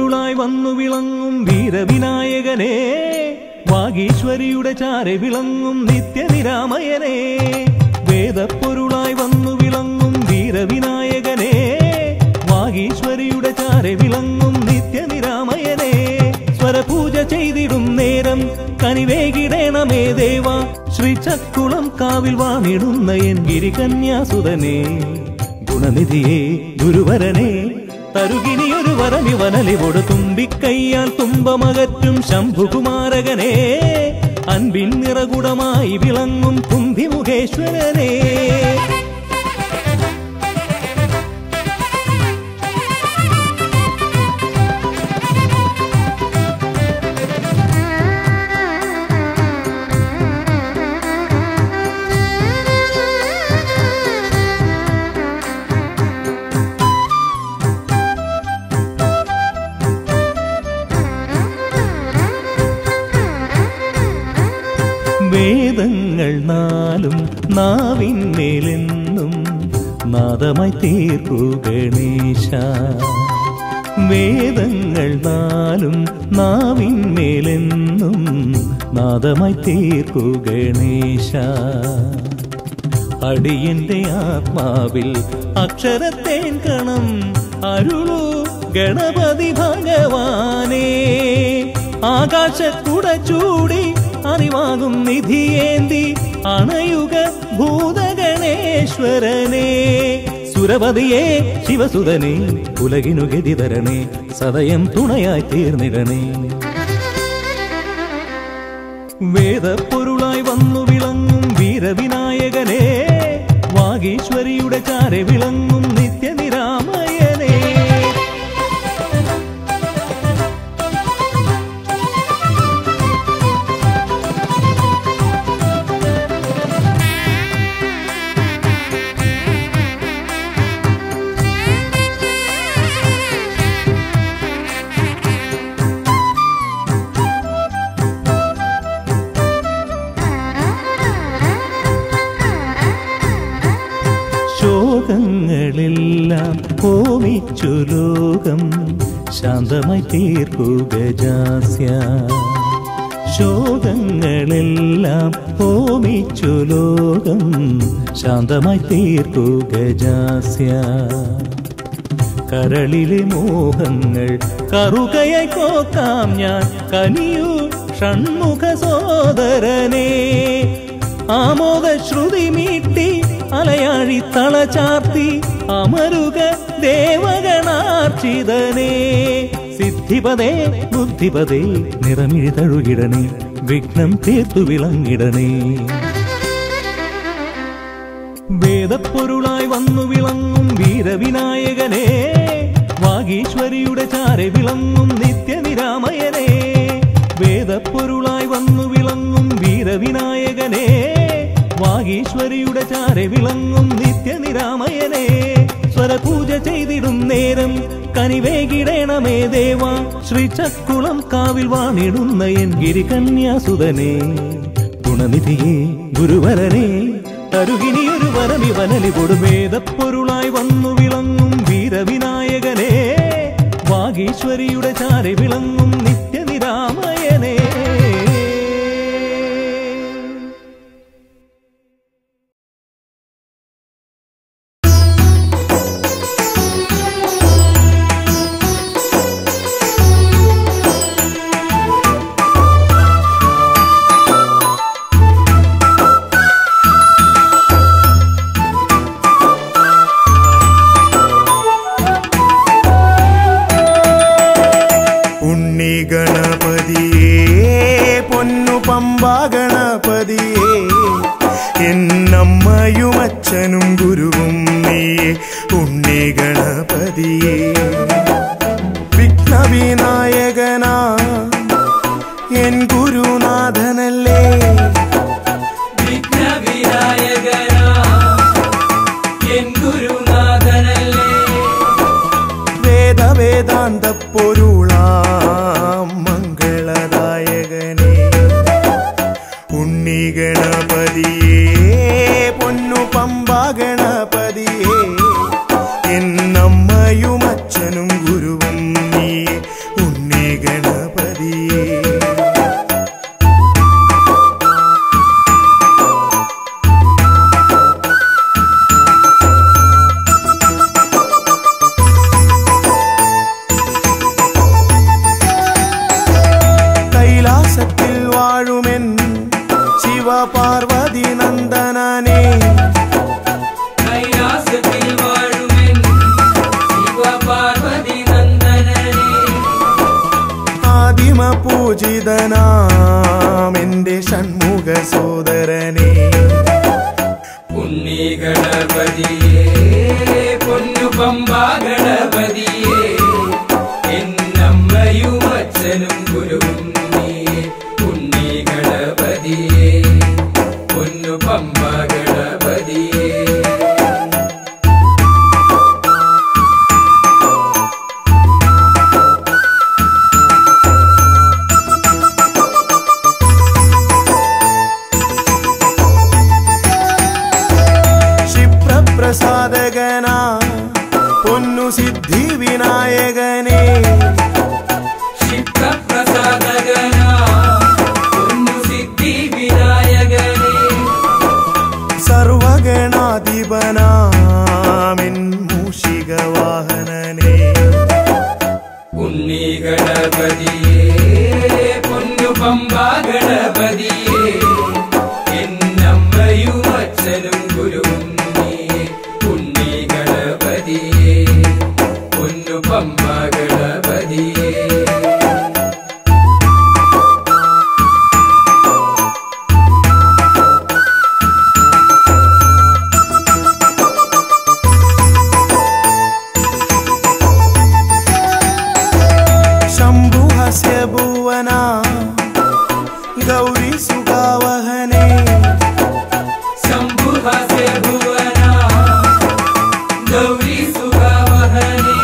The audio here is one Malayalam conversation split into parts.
വേദപ്പൊരുളായി വന്നു വിളങ്ങും വീരവിനായകനെ വാഗീശ്വരിയുടെ ചാരെ വിളങ്ങും നിത്യനിരാമയനെ വേദപ്പൊരുളായി വന്നു വിളങ്ങും വീരവിനായകനെ വാഗീശ്വരിയുടെ ചാരെ വിളങ്ങും നിത്യനിരാമയനെ സ്വരപൂജ ചെയ്തിടും നേരം കനിവേകിടേണമേ ദേവ ശ്രീചക്കുളം കാവിൽ വാണിടുന്ന എൻ ഗിരികന്യാസുതനെ ഗുണനിധിയെ ഗുരുവരനെ തരുകിനിയൊരു വരമിവനലിവോട് തുമ്പിക്കയ്യാൽ തുമ്പമകറ്റും ശംഭുകുമാരകനെ അൻപിൻ നിറകുടമായി വിളങ്ങും കുംഭിമുഖേശ്വരനെ വേദങ്ങൾ നാലും നാവിന്മേലെന്നും നാദമായി തീർക്കു ഗണേശ വേദങ്ങൾ നാലും നാവിന്മേലെന്നും നാദമായി തീർക്കു ഗണേശ അടിയന്റെ ആത്മാവിൽ അക്ഷരത്തേൻ കണം അരുളു ഗണപതി ഭഗവാനേ ആകാശക്കുട ചൂടി അറിവാകും നിധിയേന്തി അണയുക ഭൂതഗണേശ്വരനെ സുരപതിയെ ശിവസുതനെ ഉലകിനു ഗതിതരണേ സദയം തുണയായി തീർന്നിടണേ വേദപ്പൊരുളായി വന്നു വിളങ്ങും വീരവിനായകനെ വാഗീശ്വരിയുടെ ചാരെ വിളങ്ങും നിത്യനിരാമയനെ ശോകങ്ങളെല്ലാം ഹോമിച്ചു ലോകം ശാന്തമായി തീർക്കു ഗജാസ്യ ശോകങ്ങളെല്ലാം ഹോമിച്ചു ലോകം ശാന്തമായി തീർക്കു ഗജാസ്യ കരളിലെ മോഹങ്ങൾ കറുകയായി കോക്കാം ഞാൻ കനിയു ഷൺമുഖ സോദരനെ ആമോദ ശ്രുതി മീട്ടി അലയാഴി തളചാർത്തി അമരുക ദേവഗണാർച്ചിതനെ സിദ്ധിപതേ ബുദ്ധിപതേ നിറമിഴി തഴുകിടണേ വിഘ്നം തീർത്തു വിളങ്ങിടണേ വേദപ്പൊരുളായി വന്നു വിളങ്ങും വീരവിനായകനെ വാഗീശ്വരിയുടെ ചാരെ വിളങ്ങും നിത്യനിരാമയനെ വേദപ്പൊരുളായി വന്നു വിളങ്ങും വീരവിനായകനെ വാഗീശ്വരിയുടെ ചാരെ വിളങ്ങും നിത്യനിരാമയനെ സ്വരപൂജ ചെയ്തിടും നേരം കനിവേകിടേണമേ ദേവ ശ്രീചക്കുളം കാവിൽ വാണിടുന്ന എൻ ഗിരികന്യാസുതനെ ഗുണനിധിയെ ഗുരുവരനെ തരുകിനിയൊരു വരമിവനലി കൊടുമേതപ്പൊരുളായി വന്നു വിളങ്ങും വീരവിനായകനെ വാഗീശ്വരിയുടെ ചാരെ വിളങ്ങും നിത്യനിരാമയനെ ഉണ്ണി ഗണപതിയേ പൊന്നു പമ്പ ഗണപതിയേ എന്നമ്മയും അച്ഛനും ഗുരുവും നീയേ ഉണ്ണി ഗണപതിയേ വിഘ്നവിനായകനാ എൻ ഗുരുനാഥനല്ലേ വിഘ്നവിനായകനാ എൻ ഗുരുനാഥനല്ലേ വേദ വേദാന്ത പൊരുളാം മംഗളദായകനേ ഉണ്ണി ഗണപതിയേ പൊന്നു പമ്പ ഗണപതിയേ എന്നമ്മയും അച്ഛനും പൂജിതനാം എന്റെ ഷൺമുഖ സോദരനെ ഉണ്ണി ഗണപതിയേ പൊന്നു പമ്പ ഗണപതിയേ എന്നമ്മയും അച്ഛനും ഗുരുവും നീയേ ഉണ്ണി ഗണപതിയേ പൊന്നു പമ്പ ഗണപതിയേ ക്ഷിപ്രപ്രസാദകന പൊന്നു സിദ്ധി വിനായകനെ ക്ഷിപ്രപ്രസാദകന പൊന്നു സിദ്ധി വിനായകനേ സർവഗണാധിപനാമിൻ മൂഷിക വാഹനനെ ഉണ്ണി ഗണപതിയേ പൊന്നു പമ്പ ഗണപതിയേ എന്നമ്മയും അച്ഛനും ഗുരുവും നീയേ ഉണ്ണി ഗണപതിയേ പൊന്നു പമ്പ ഗണപതിയേ ശംഭുഹസ്യ ഭുവന ഗൗരി സുഖാവഹനെ ശംഭുഹസ്യ ഭുവന ഗൗരി സുഖവഹനേ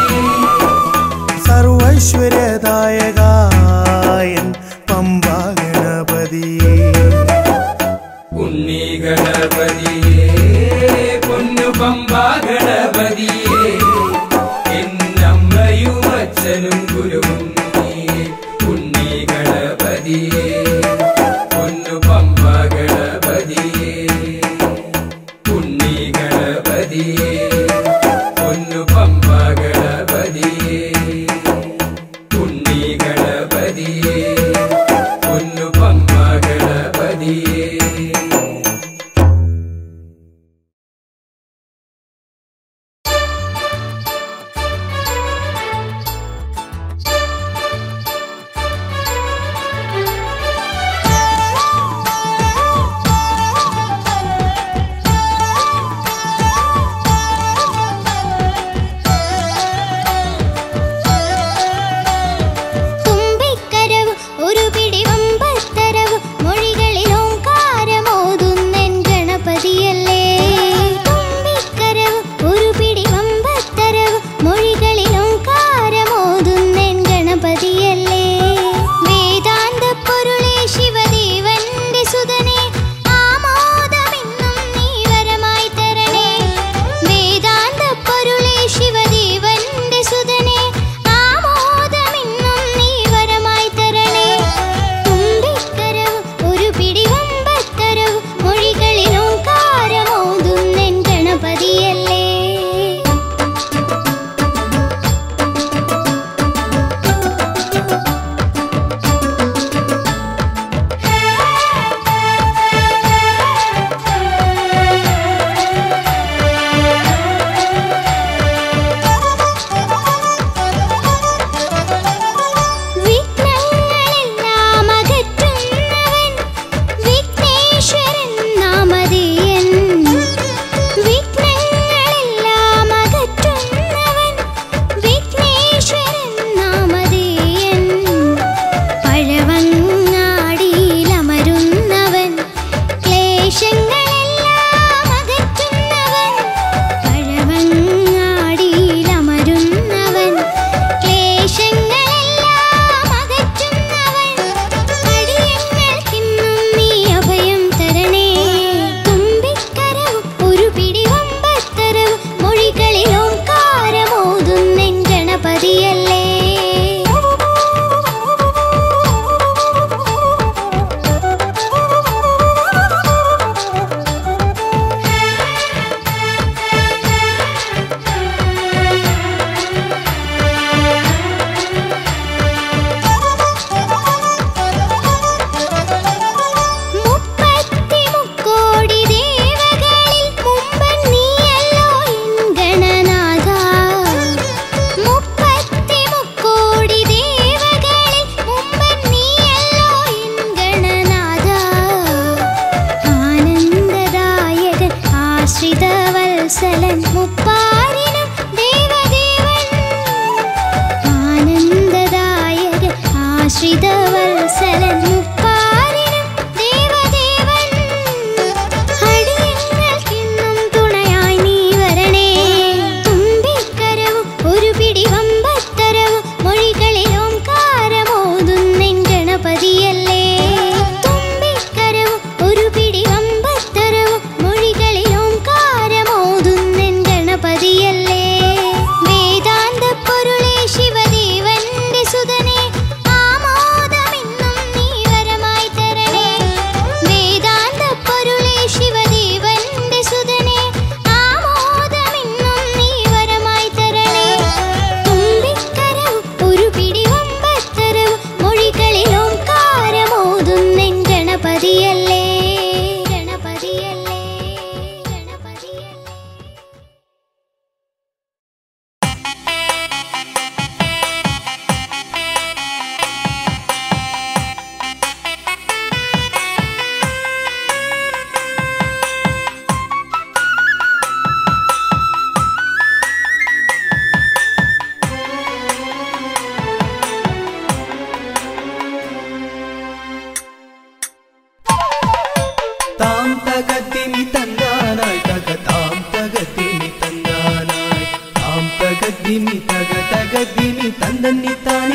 സർവൈശ്വര്യദായകായൻ പമ്പ ഗണപതിയേ ഉണ്ണി ഗണപതിയേ പൊന്നു പമ്പ ഗണപതിയേ എന്നമ്മയും അച്ഛനും ഗുരുവും നീയേ ഉണ്ണി ഗണപതിയേ പൊന്നു പമ്പ ഗണപതിയേ ഉണ്ണി ഗണപതിയേ പൊന്നു പമ്പ ഗണപതിയേ ഉണ്ണി ഗണപതിയേ പൊന്നു പമ്പ ഗണപതിയേ ും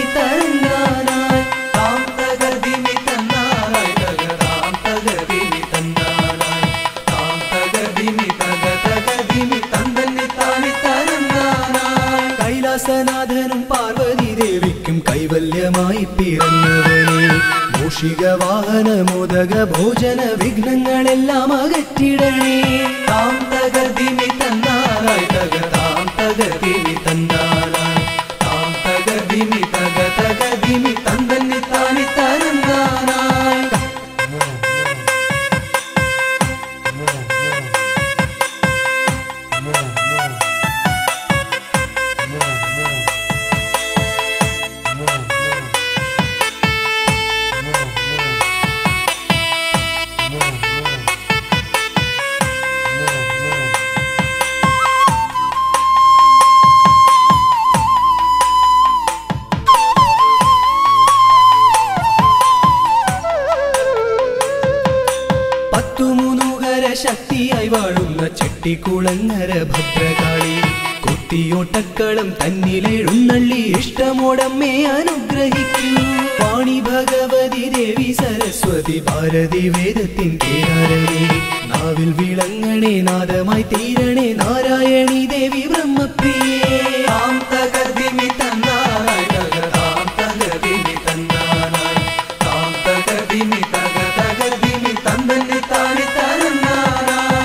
തന്നാനായി താം തകതിമി തന്നാനായി തക താം തകതിമി തന്നാനായി താം തകതിമി തക തകതിമി തന്തന്നി താനി തരന്നാനായി കൈലാസനാഥനും പാർവതി ദേവിക്കും കൈവല്യമായി പിറന്നവനെ മൂഷിക വാഹന മോദക ഭോജന വിഘ്നങ്ങളെല്ലാം അകറ്റിടണേ താം തകതിമി തന്നാനായി തക താം തകതിമി തന്നാനായി താം തകതിമി തക തകതിമി തന്തന്നി താനി തരന്നാനായി പത്തുമൂന്നുകര ശക്തിയായി വാഴുന്ന ചെട്ടിക്കുളങ്ങര ഭദ്രകാളി കുത്തിയോട്ടക്കളം തന്നിലെഴുന്നള്ളി ഇഷ്ടമോടമ്മേ അനുഗ്രഹിക്കൂ വാണി ഭഗവതി ദേവി സരസ്വതി ഭാരതി വേദത്തിൻ കേരളേ നാവിൽ വിളങ്ങണേ നാദമായി തീരണേ നാരായണി ദേവി ബ്രഹ്മപ്രിയേ താം തകർദിമി തന്നാനായി തക താം തകർദിമി തന്നാനായി താം തകർദിമി തക തകർദിമി തന്തന്നി താനി തരന്നാനായി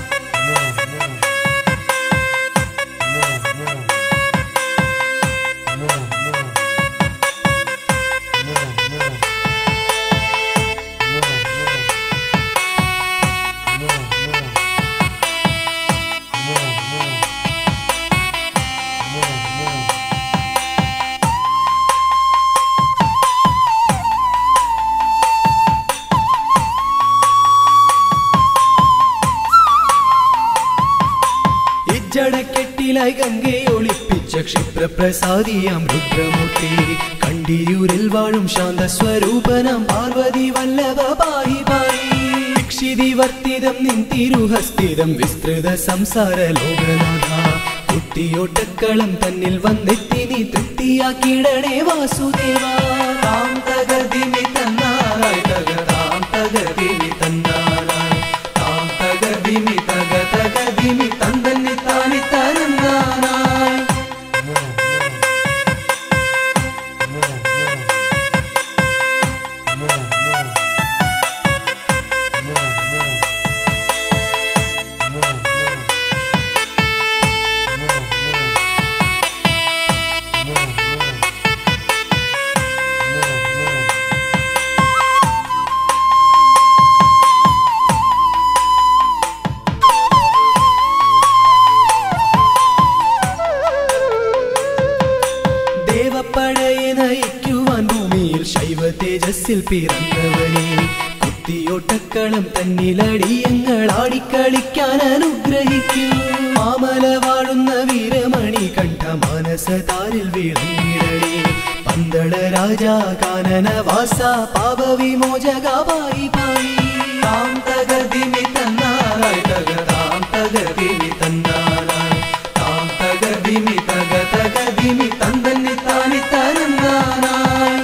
ഇജ്ജടക്കെട്ടിലായി ഗംഗയെ ഒളിപ്പിച്ച ക്ഷിപ്രപ്രസാദിയാം രുദ്രമൂർത്തി കണ്ടിയൂരിൽ വാഴും ശാന്ത സ്വരൂപനാം പാർവതി വല്ലഭ പായി പായി ദീക്ഷിതി വർത്തിതം നിൻ തിരുഹസ്തിതം വിസ്തൃത സംസാര ലോകനാഥ കുത്തിയോട്ടക്കളം തന്നിൽ വന്നെത്തി നീ തൃപ്തിയാക്കിടണേ വാസുദേവ താം തകർദിമി തന്നാറായി തക താം തകർദിമി തന്നാറായി താം തകർദിമി തക തകർദിമി തന്തന്നി താനി തരന്നാനായി ദേവപ്പടയെ നയിക്കുവാൻ ഭൂമിയിൽ ശൈവ തേജസ്സിൽ പിറന്നവനെ കുത്തിയോട്ടക്കളം തന്നിലടിയങ്ങൾ ആടിക്കളിക്കാൻ അനുഗ്രഹിക്കൂ മാമല വാഴുന്ന വീരമണി കണ്ഠ മാനസതാരിൽ വിളങ്ങിടണേ പന്തള രാജാ കാനന വാസ പാപവിമോചക പായി പായി താം തകർദിമി തന്നാറായി തക താം തകർദിമി തന്നാറായി താം തകർദിമി തക തകർദിമി തന്തന്നി താനി തരന്നാനായി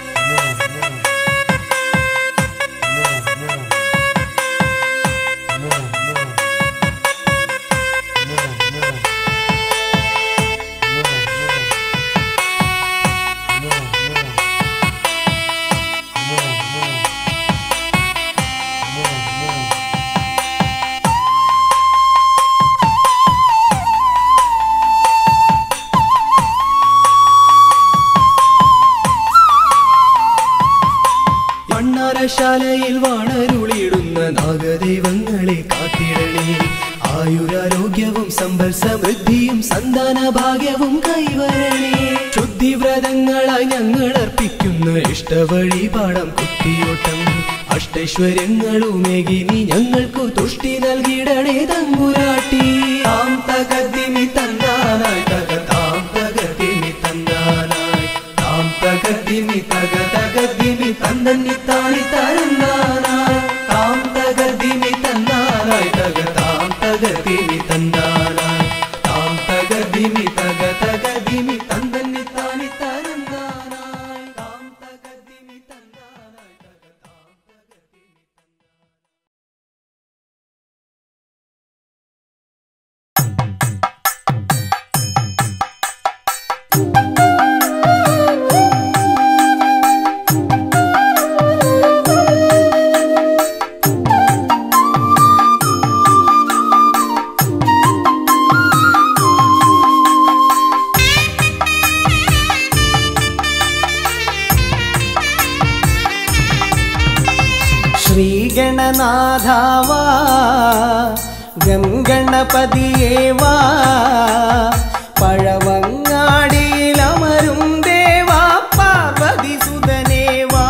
മണ്ണാരശാലയിൽ വാണരുളിയിടുന്ന നാഗദൈവങ്ങളെ കാത്തിടണേ ആയുരാരോഗ്യവും സമ്പൽ സമൃദ്ധിയും സന്താന ഭാഗ്യവും കൈവരണേ ശുദ്ധിവ്രതങ്ങളായി ഞങ്ങൾ അർപ്പിക്കുന്ന ഇഷ്ടവഴിപാടം കുത്തിയോട്ടം അഷ്ടൈശ്വര്യങ്ങളുമേകി നീ ഞങ്ങൾക്കു തുഷ്ടി നൽകിടണേ തമ്പുരാട്ടി താം തകതിമി തന്നാനായി തക താം തകതിമി തന്നാനായി താം തകതിമി തക തകതിമി തന്നന്നി താണി തരന്നാനായി താം തകതിമി തന്നാനായി തക താം തകതിമി തന്നാനായി താം തകതിമി തക തകതിമി തന്നന്നി താണി തരന്നാനായി ശ്രീഗണനാഥാവാ ഗംഗണപതിയേവാ പഴവങ്ങാടിയിലമരും ദേവാ പാർവതി സുതനേവാ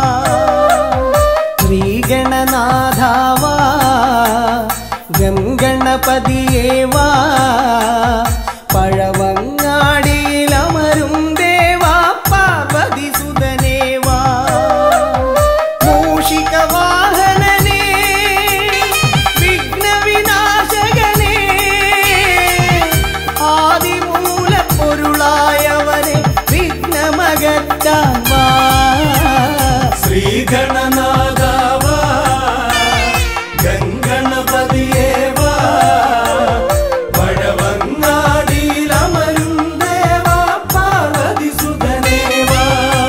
ശ്രീഗണനാഥാവാ ഗംഗണപതിയേവാ പഴവങ്ങാടിയിലമരും ദേവാ പാർവതി സുതനേവാ മൂഷികവാഹനനേ വിഘ്നവിനാശകനേ ആദിമൂലപ്പൊരുളായവനെ വിഘ്നമകറ്റാൻ വാ ശ്രീഗണനാഥാവാ ഗംഗണപതിയേവാ പഴവങ്ങാടിയിലമരും ദേവാ പാർവതി സുതനേവാ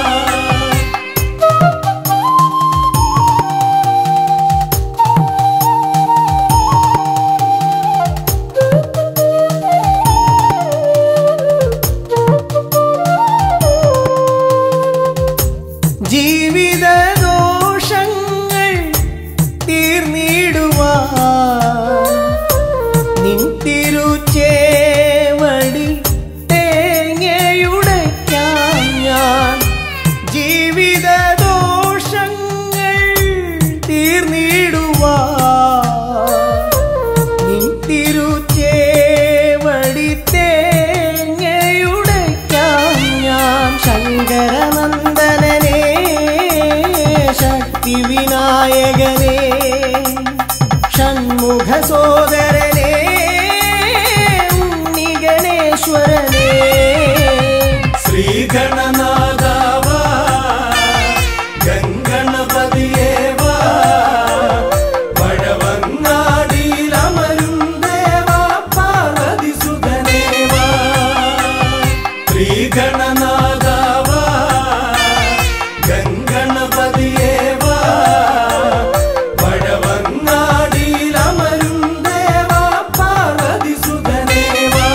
ജീവിത ദോഷങ്ങൾ തീർന്നിടുവാ നിൻ തിരുച്ചേവടി തേങ്ങയുടയ്ക്കാൻ ഞാൻ ജീവിത ദോഷങ്ങൾ തീർന്നിടുവാ നിൻ തിരുച്ചേവടി തേങ്ങയുടയ്ക്കാൻ ഞാൻ ശങ്കരനന്ദനനേ ശക്തി വിനായകനേ ഷൺമുഖ സോദരനേ ഉണ്ണി ഗണേശ്വരനേ ശ്രീഗണനാഥാവാ ഗംഗണപതിയേവാ പഴവങ്ങാടിയിലമരും ദേവാ പാർവതി സുതനേവാ ശ്രീഗണനാഥാവാ ഗംഗണപതിയേവാ പഴവങ്ങാടിയിലമരും ദേവാ പാർവതി സുതനേവാ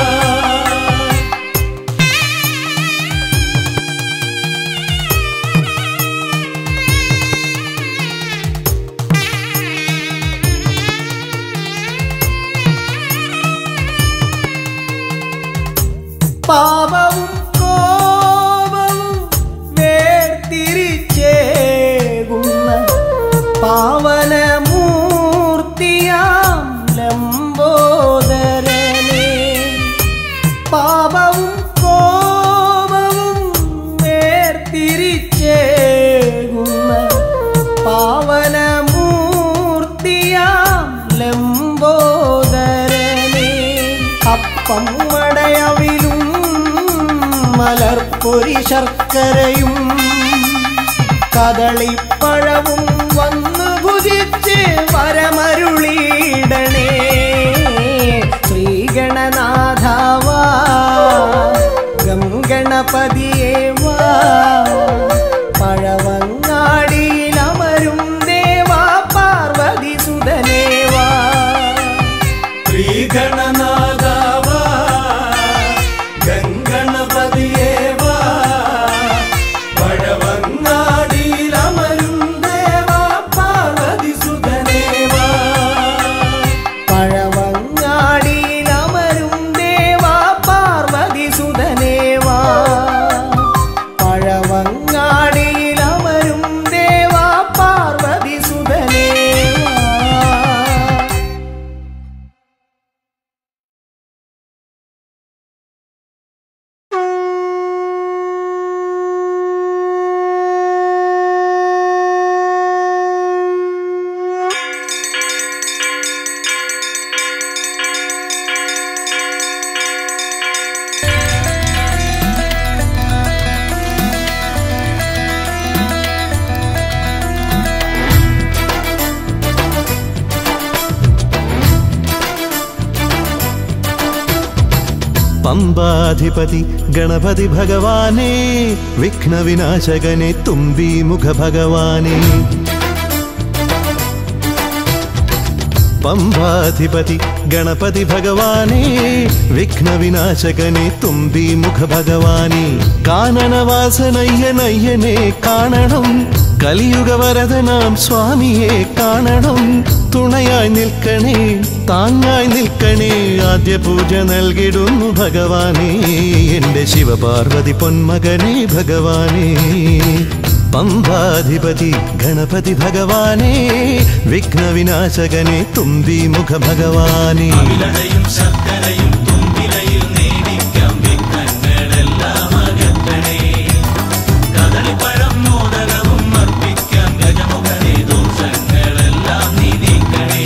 പാപവും കോപവും വേർതിരിച്ചേകുന്ന പാവനമൂർത്തിയാം ലംബോദരനെ പാപവും കോപവും വേർതിരിച്ചേകുന്ന പാവനമൂർത്തിയാം ലംബോദരനെ അപ്പം മടയവിലും മലർപ്പൊരി ശർക്കരയും കദളിപ്പഴവും വന്നു ഭുജിച്ച് വരമരുളിയിടണേ ശ്രീഗണനാഥാവാ ഗംഗണപതിയേവാ പഴവങ്ങാടിയിലമരും ദേവാ പാർവതി സുതനേവാ ശ്രീഗണനാഥാവാ ഗംഗണപതിയേവാ പഴവങ്ങാടിയിലമരും ദേവാ പാർവതി സുതനേവാ പഴവങ്ങാടിയിലമരും ദേവാ പാർവതി സുതനേവാ പഴവങ്ങാടിയിലമരും ദേവാ പാർവതി സുതനേവാ പമ്പാധിപതി ഗണപതി ഭഗവാനേ വിഘ്നവിനാശകനെ തുമ്പി മുഖ ഭഗവാനേ പമ്പാധിപതി ഗണപതി ഭഗവാനേ വിഘ്നവിനാശകനെ തുമ്പി മുഖ ഭഗവാനേ കാനനവാസനയ്യനയ്യനെ കാണണം കലിയുഗവരതനാം സ്വാമിയെ കാണണം തുണയായി നിൽക്കണേ താങ്ങായി നിൽക്കണേ ആദ്യ പൂജ നൽകിടുന്നു ഭഗവാനെ എന്റെ ശിവപാർവതി പൊന്മകനെ ഭഗവാനെ പമ്പാധിപതി ഗണപതി ഭഗവാനെ വിഘ്നവിനാശകനെ തുമ്പി മുഖ ഭഗവാനെ വിളടയും ശർക്കരയും തുമ്പിലയിൽ നേടിക്കാം വിഘ്നങ്ങളെല്ലാം അകറ്റണേ കദളിപ്പഴം മോദകവും അർപ്പിക്കാം ഗജമുഖനെ ദോഷങ്ങളെല്ലാം നീ നീക്കണേ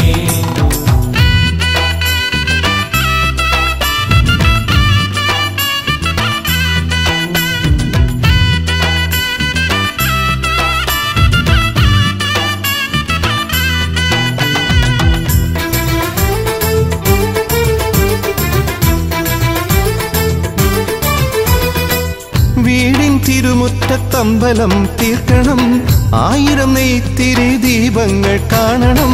വീടിൻ തിരുമുറ്റത്തമ്പലം തീർക്കണം ആയിരം നെയ്ത്തിരി ദീപങ്ങൾ കാണണം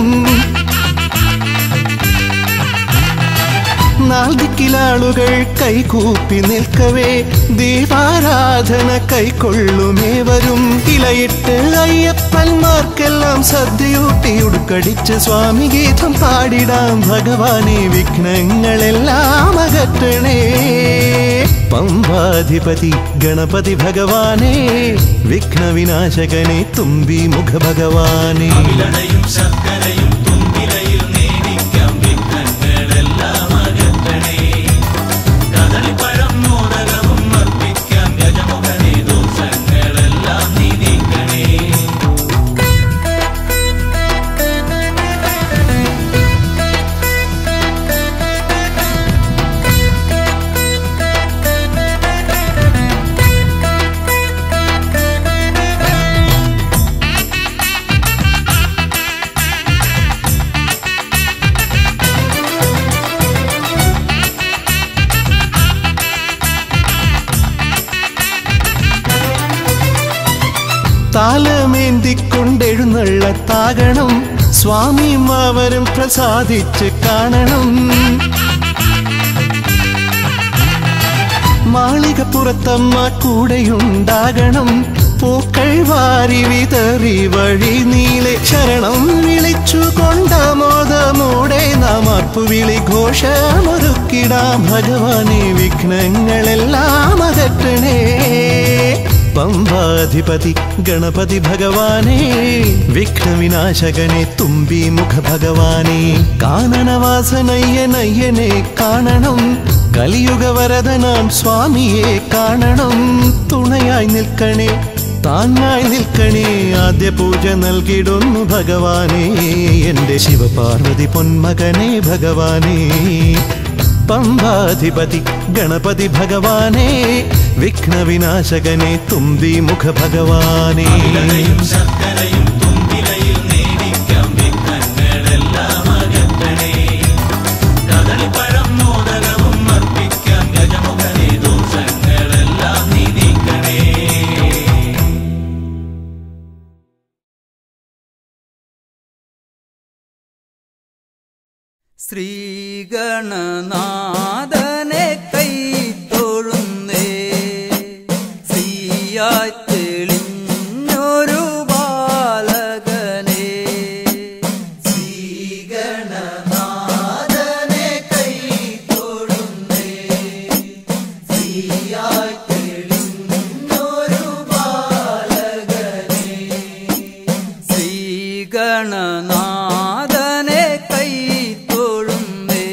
നാൽദിക്കിലാളുകൾ കൈകൂപ്പി നിൽക്കവേ ദീപാരാധന കൈക്കൊള്ളുമേവരും ഇലയിട്ട് അയ്യപ്പന്മാർക്കെല്ലാം സദ്യയൂട്ടി ഉടുക്കടിച്ച് സ്വാമി ഗീതം പാടിടാം ഭഗവാനെ വിഘ്നങ്ങളെല്ലാം അകറ്റണേ പമ്പാധിപതി ഗണപതി ഭഗവാനെ വിഘ്നവിനാശകനെ തുമ്പി മുഖ ഭഗവാനെ വിളടയും ശർക്കരയും തുമ്പിലയിൽ നേടിക്കാം വിഘ്നങ്ങളെല്ലാം അകറ്റണേ കദളിപ്പഴം മോദകവും അർപ്പിക്കാം ഗജമുഖനെ ദോഷങ്ങളെല്ലാം നീ നീക്കണേ താലമേന്തിക്കൊണ്ടെഴുന്നള്ളത്താകണം സ്വാമിയും അവരും പ്രസാദിച്ച് കാണണം മാളികപ്പുറത്തമ്മ കൂടെയുണ്ടാകണം പൂക്കൾ വാരി വിതറി വഴി നീളെ ശരണം വിളിച്ചു കൊണ്ടാമോദമോടെ നാം അർപ്പുവിളി ഘോഷമൊരുക്കിടാം ഭഗവാനെ വിഘ്നങ്ങളെല്ലാം അകറ്റണേ പമ്പാധിപതി ഗണപതി ഭഗവാനെ വിഘ്നവിനാശകനെ തുമ്പി മുഖ ഭഗവാനെ കാനനവാസനയ്യനയ്യനെ കാണണം കലിയുഗവരതനാം സ്വാമിയെ കാണണം തുണയായി നിൽക്കണേ താങ്ങായി നിൽക്കണേ ആദ്യ പൂജ നൽകിടുന്നു ഭഗവാനെ എന്റെ ശിവപാർവതി പൊന്മകനെ ഭഗവാനെ പമ്പാധിപതി ഗണപതി ഭഗവാനെ വിഘ്നവിനാശകനെ തുമ്പി മുഖ ഭഗവാനെ വിളടയും ശർക്കരയും തുമ്പിലയിൽ നേടിക്കാം വിഘ്നങ്ങളെല്ലാം അകറ്റണേ കദളിപ്പഴം മോദകവും അർപ്പിക്കാം ഗജമുഖനെ ദോഷങ്ങളെല്ലാം നീ നീക്കണേ ശ്രീഗണനാഥനെ കൈ തൊഴുന്നേ ശ്രീയായി തെളിഞ്ഞൊരു ബാലകനെ ശ്രീഗണനാഥനെ കൈ തൊഴുന്നേ ശ്രീയായി തെളിഞ്ഞൊരു ബാലകനെ ശ്രീഗണനാഥനെ കൈ തൊഴുന്നേ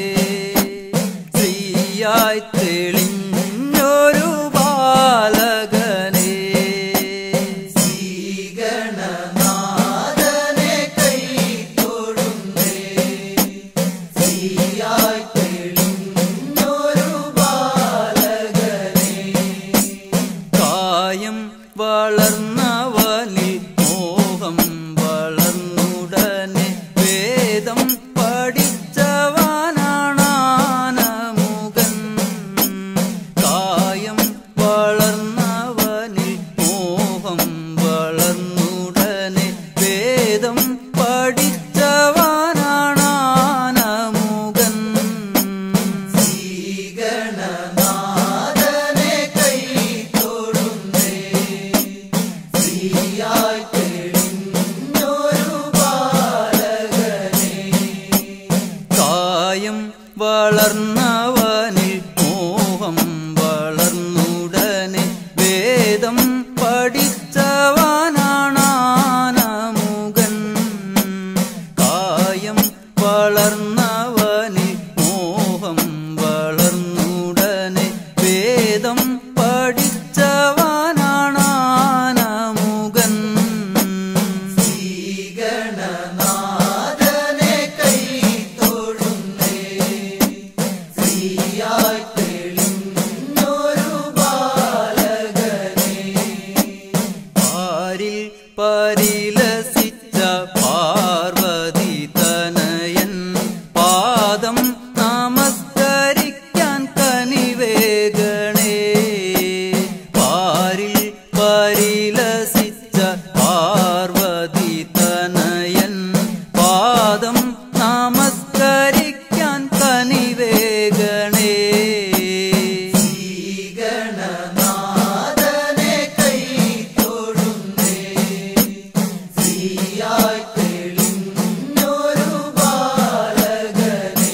ശ്രീയായി തെളിഞ്ഞൊരു ബാലകനെ ശ്രീഗണനാഥനെ കൈ തൊഴുന്നേ ശ്രീയായി തെളിഞ്ഞൊരു ബാലകനെ കായം വളർന്നവനിൽ മോഹം വളർന്നുടനെ പരിലസിച്ച പാർവതി തനയൻ പാദം നമസ്കരിക്കാൻ കനിവേഗണേ പാരിൽ പരിലസിച്ച പാർവതി തനയൻ പാദം നമസ്കരിക്കാൻ കനിവേഗണേ ഗണനാഥനെ കൈ തൊഴുന്നേ ശ്രീയായി തെളിഞ്ഞൊരു ബാലകനെ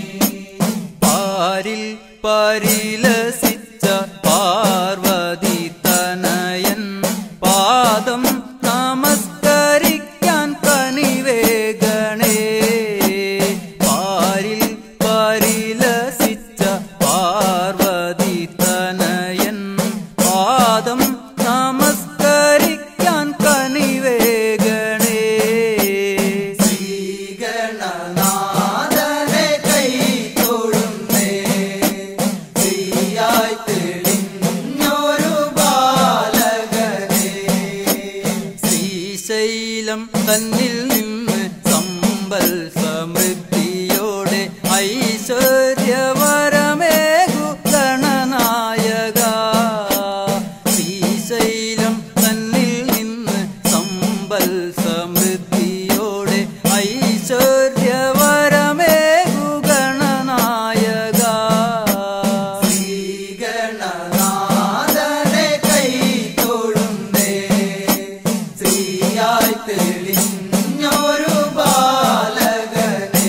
പാരിൽ പരിലസിച്ച പാർവതി തനയൻ പാദം നമസ്കരിക്കാൻ കനിവേഗണേ പാരിൽ പരിലസിച്ച പാർവതി തനയൻ പാദം നമസ്കരിക്കാൻ കനിവേഗണേ ഗണനാഥനെ കൈ തൊഴുന്നേ ശ്രീയായി തെളിഞ്ഞൊരു ബാലകനെ ശ്രീശൈലം തന്നിൽ നിന്ന് സമ്പൽ സമൃദ്ധിയോടെ ഐശ്വര്യവരമേകു ഗണനായക ശ്രീശൈലം തന്നിൽ നിന്ന് സമ്പൽ സമൃദ്ധിയോടെ ഐശ്വര്യവരമേകു ഗണനായക ഗണനാഥനെ കൈ തൊഴുന്നേ ശ്രീയായി തെളിഞ്ഞൊരു ബാലകനെ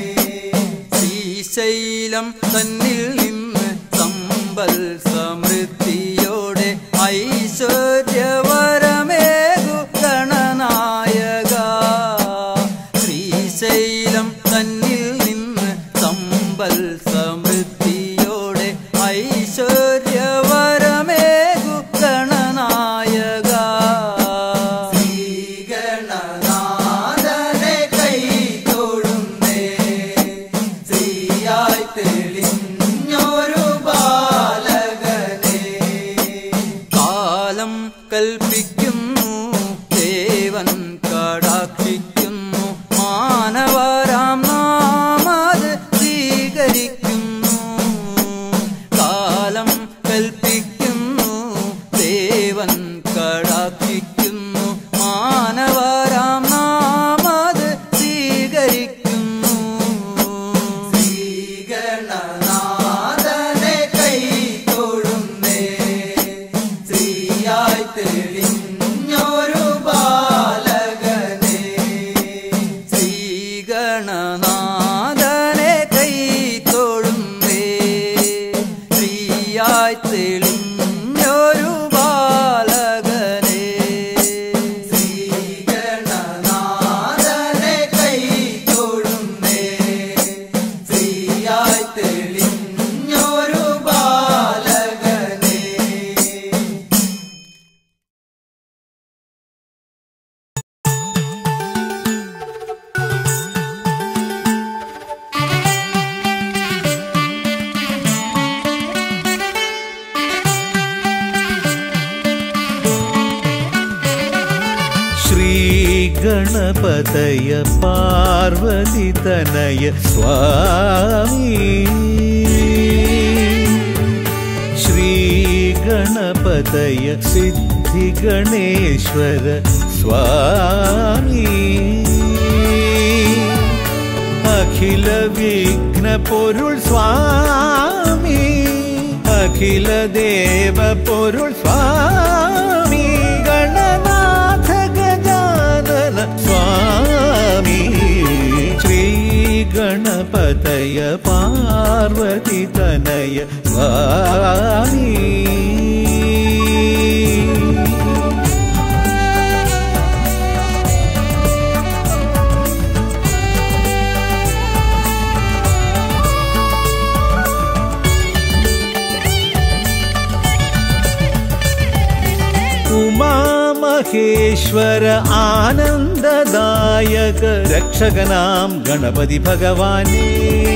ശ്രീശൈലം തന്നിൽ നിന്ന് സമ്പൽ സമൃദ്ധിയോടെ ഐശ്വര്യവരമേകു ഗണനായക ശ്രീശൈലം തന്നിൽ നിന്ന് സമ്പൽ സമൃദ്ധിയോടെ ഐശ്വര്യവരമേകു ഗണനായക ഗണനാഥനെ കൈ തൊഴുന്നേ ശ്രീയായി തെളിഞ്ഞൊരു ബാലകനെ കാലം കൽപ്പിക്കുന്നു ദേവൻ കടാക്ഷിക്കുന്നു മാനവരാം നാമത് സ്വീകരിക്കുന്നു കാലം കൽപ്പിക്കുന്നു ദേവൻ കടാക്ഷിക്കുന്നു മാനവരാം നാമത് സ്വീകരിക്കുന്നു ഗണനാഥനെ കൈ തൊഴുന്നേ ശ്രീയായി തെളിഞ്ഞൊരു ബാലകനെ ശ്രീഗണനാഥനെ കൈ തൊഴുന്നേ ശ്രീയായി തെളിഞ്ഞൊരു ബാലകനെ ഗണനാഥനെ കൈ തൊഴുന്നേ ശ്രീയായി തെളിഞ്ഞൊരു ബാലകനെ ശ്രീഗണപതയ പാർവതി തനയ സ്വാമി ശ്രീഗണപതയ സിദ്ധിഗണേശ്വര സ്വാമി അഖില വിഘ്ന പൊരുൾ സ്വാമി അഖില ദേവ പൊരുൾ സ്വാമി ഗണനാഥ ഗജാനന സ്വാമി ശ്രീ ഗണപതയ പാർവതി തനയ സ്വാമി ഉമാമഹേശ്വര ആനന്ദദായക രക്ഷകനാം ഗണപതി ഭഗവാനേ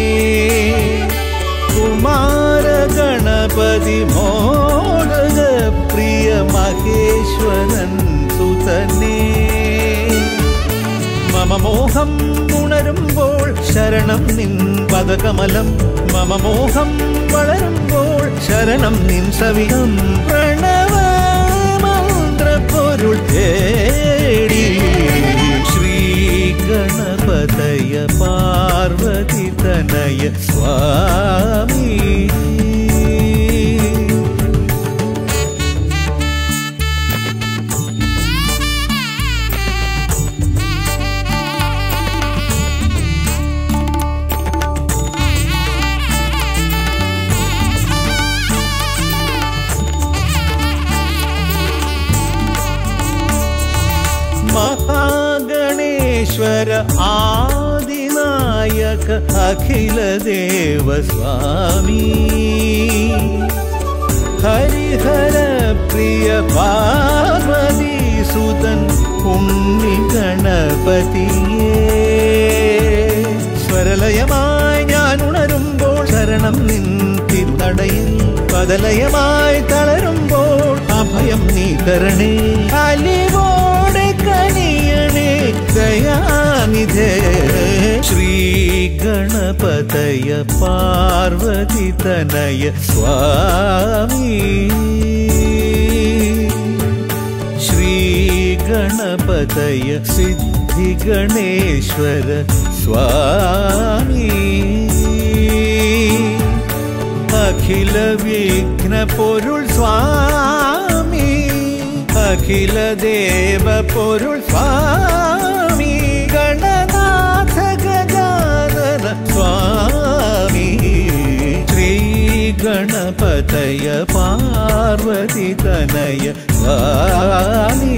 കുമാര ഗണപതി മോദക പ്രിയ മഹേശ്വരൻ സുത ദാസനേ മമ മോഹം ഉണരുമ്പോൾ ശരണം നിൻ പദകമലം മമ മോഹം വളരുമ്പോൾ ശരണം നിൻ സവിധം പ്രണവ മന്ത്രപ്പൊരുൾ തേടി ശ്രീ ഗണപതയ പാർവതി തനയ സ്വാമി മഹാഗണേശ്വര ആദിനായക അഖില ദേവസ്വാമി ഹരിഹര പ്രിയ പാർവതി സുതൻ ഉണ്ണി ഗണപതിയേ സ്വരലയമായി ഞാൻ ഉണരുമ്പോൾ ശരണം നിൻ തിരുനടയിൽ പതലയമായി തളരുമ്പോൾ അഭയം നീ തരണേ അലിവോടെ കനിയണേ ദയാനിധേ ശ്രീ ഗണപതയ പാർവതി തനയ സ്വാമി ശ്രീ ഗണപതയ സിദ്ധി ഗണേശ്വര സ്വാമി അഖില വിഘ്ന പൊരുൾ സ്വാമി അഖില ദേവ പൊരുൾ സ്വാമി ഗണനാഥ ഗജാനന സ്വാമി ശ്രീ ഗണപതയ പാർവതി തനയ സ്വാമി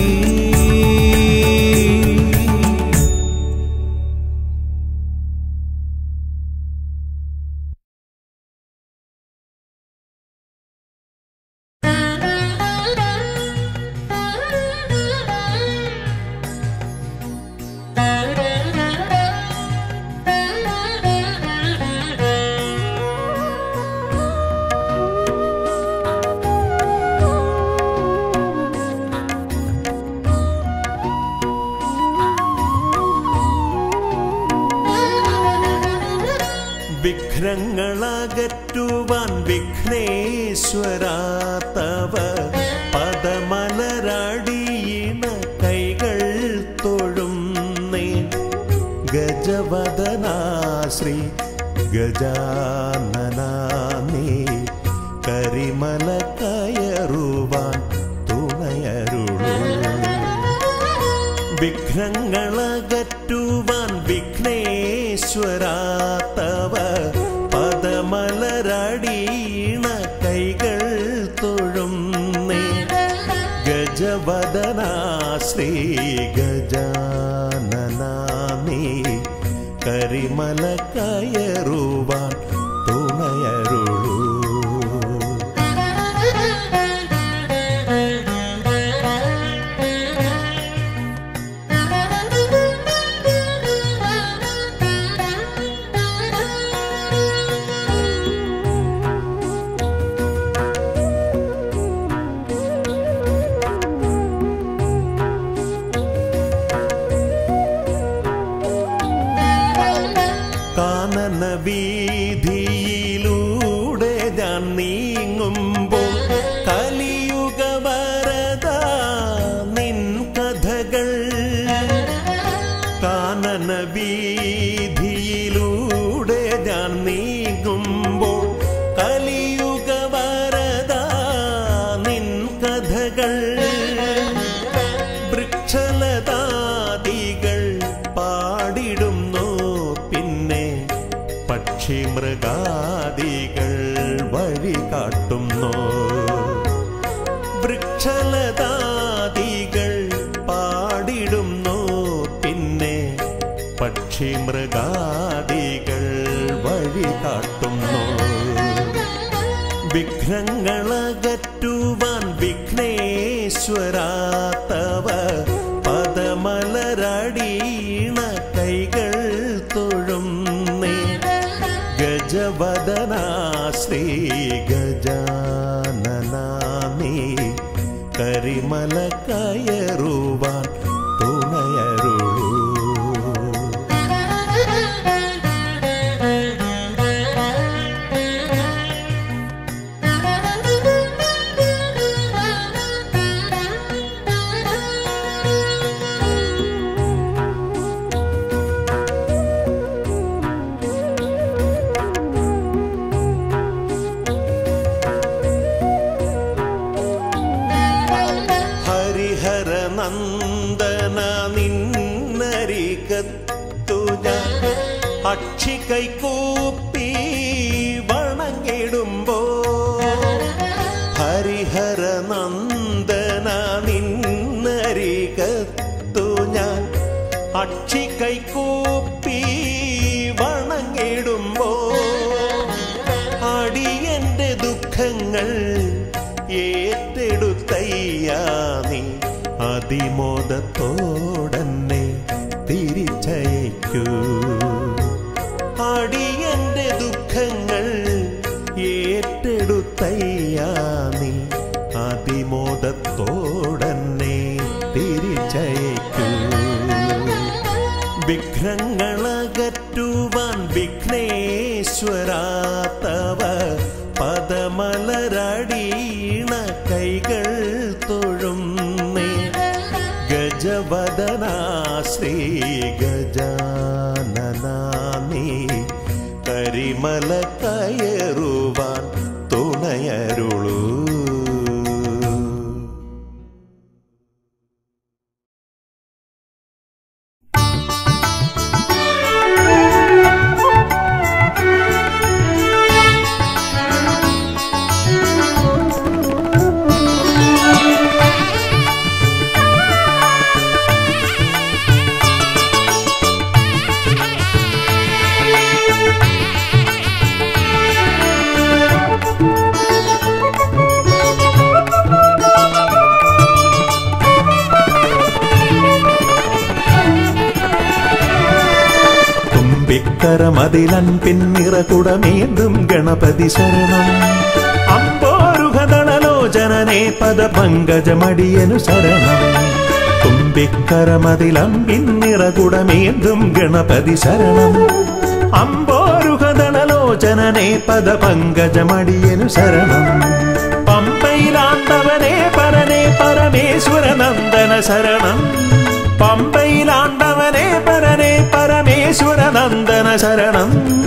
വിഘ്നങ്ങളകറ്റുവാൻ വിഘ്നേശ്വരാത്തവ പദമലരടിയിണ കൈകൾ തൊഴുന്നേ ഗജവദനാശ്രീ ഗജാനനാനേ കരിമല കയറുവാൻ തുണയരുളൂ വിഘ്നങ്ങളകറ്റുവാൻ വിഘ്നേശ്വരാത്തവ പദമലരടീണ കൈകൾ തൊഴുന്നേ ഗജവദനാശ്രീ ഗജാനനാമേ കരിമല കയറുവാൻ തുണയരുളൂ കാനന വീതിയിലൂടെ ഞാൻ നീങ്ങുമ്പോൾ കലിയുഗ വരദ നിൻ കഥകൾ കാനന വീതിയിലൂടെ ഞാൻ നീങ്ങുമ്പോൾ കലിയുഗ വരദ നിൻ കഥകൾ വൃക്ഷലതാദികൾ പാടിടുന്നു പിന്നെ പക്ഷി മൃഗാദികൾ വഴി കാട്ടുന്നു വൃക്ഷലതാദികൾ പാടിടുന്നു പിന്നെ പക്ഷി മൃഗാദികൾ വഴി കാട്ടുന്നു വിഘ്നങ്ങളകറ്റുവാൻ വിഘ്നേശ്വരാത്തവ പദമലരടീണ കൈകൾ തൊഴുന്നേ ഗജവദനാശ്രീ ഗജാനനാമേ കരിമല കയറുവാൻ നിന്നരികത്തു ഞാൻ അക്ഷി കൈകൂപ്പി വണങ്ങിടുമ്പോ ഹരിഹര നന്ദന നിന്നരികത്തു ഞാൻ അക്ഷി കൈകൂപ്പി വണങ്ങിടുമ്പോ അടിയന്റെ ദുഃഖങ്ങൾ ഏറ്റെടുത്തയ്യാ നീ അതിമോദത്തോടന്നെ തിരിച്ചയക്കൂ അടിയന്റെ ദുഃഖങ്ങൾ ഏറ്റെടുത്തയ്യാ നീ അതിമോദത്തോടന്നെ തിരിച്ചയക്കൂ വിഘ്നങ്ങളകറ്റുവാൻ വിഘ്നേശ്വരാത്തവ പദമലരടീണ കൈകൾ തൊഴുന്നേ ഗജവദനാ ശ്രീ ഗജാനനാമേ കരിമല കയറുവാൻ തുണയരുളൂ തുമ്പിക്കരമതിലൻ പിന്നിറകുടമേന്തും ഗണപതി ശരണം അമ്പോരുഹദളലോചനനെ പദപങ്കജമടിയനു ശരണം തുമ്പിക്കരമതിലം പിന്നിറകുടമേന്തും ഗണപതി ശരണം അമ്പോരുഹദളലോചനനെ പദപങ്കജമടിയനു ശരണം പമ്പയിലാണ്ടവനെ പരനെ പരമേശ്വര നന്ദന ശരണം പമ്പയിലാണ്ടവനെ പരനെ പരമേശ്വര നന്ദന ശരണം